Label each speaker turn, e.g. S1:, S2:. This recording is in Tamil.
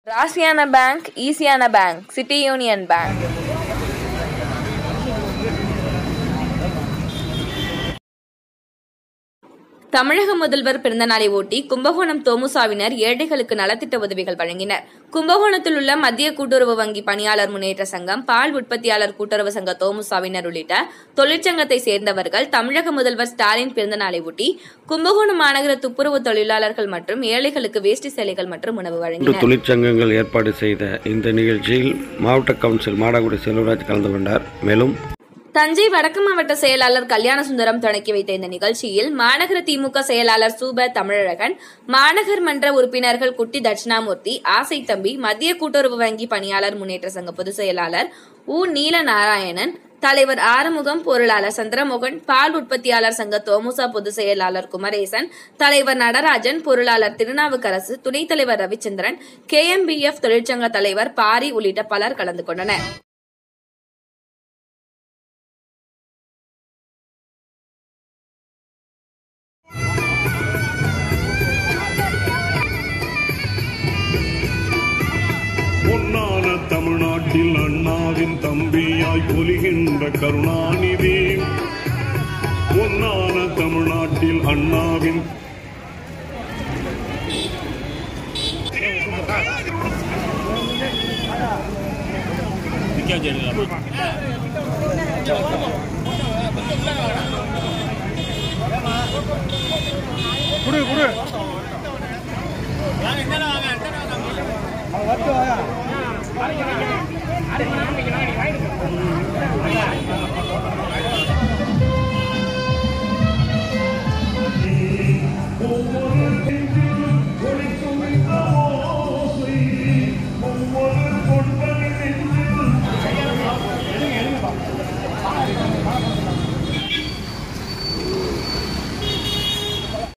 S1: ராசியான பேங்க் ஈசியான பேங்க் சிட்டி யூனியன் பேங்க் தமிழக முதல்வர் பிறந்தநாளை ஒட்டி கும்பகோணம் தோமுசாவினர் ஏழைகளுக்கு நலத்திட்ட உதவிகள் வழங்கினர் கும்பகோணத்தில் உள்ள மத்திய கூட்டுறவு வங்கி பணியாளர் முன்னேற்ற சங்கம் பால் உற்பத்தியாளர் கூட்டுறவு சங்க தோமுசாவினர் உள்ளிட்ட தொழிற்சங்கத்தை சேர்ந்தவர்கள் தமிழக முதல்வர் ஸ்டாலின் பிறந்தநாளை ஒட்டி கும்பகோணம் மாநகர துப்புரவு தொழிலாளர்கள் மற்றும் ஏழைகளுக்கு வேஷ்டி சேலைகள் மற்றும் உணவு
S2: மூன்று
S1: வழங்கினர்
S2: தொழிற்சங்கங்கள் ஏற்பாடு செய்த இந்த நிகழ்ச்சியில் மாவட்ட கவுன்சில் மாடாக்குடி செல்வராஜ் கலந்து கொண்டார் மேலும்
S1: தஞ்சை வடக்கு மாவட்ட செயலாளர் கல்யாண சுந்தரம் தொடங்கி வைத்த இந்த நிகழ்ச்சியில் மாநகர திமுக செயலாளர் சூப தமிழழகன் மாநகர் மன்ற உறுப்பினர்கள் குட்டி தட்சிணாமூர்த்தி ஆசை தம்பி மத்திய கூட்டுறவு வங்கி பணியாளர் முன்னேற்ற சங்க பொதுச் செயலாளர் உ நீல நாராயணன் தலைவர் ஆறுமுகம் பொருளாளர் சந்திரமோகன் பால் உற்பத்தியாளர் சங்க தோமுசா பொதுச் செயலாளர் குமரேசன் தலைவர் நடராஜன் பொருளாளர் திருநாவுக்கரசு துணைத் தலைவர் ரவிச்சந்திரன் கேஎம்பிஎஃப் தொழிற்சங்க தலைவர் பாரி உள்ளிட்ட பலர் கலந்து கொண்டனர்
S3: பொன்னான தமிழ்நாட்டில் அண்ணாவின் தம்பியாய் பொலிகின்ற கருணாநிதி பொன்னான தமிழ்நாட்டில் அண்ணாவின்
S4: குடு குடு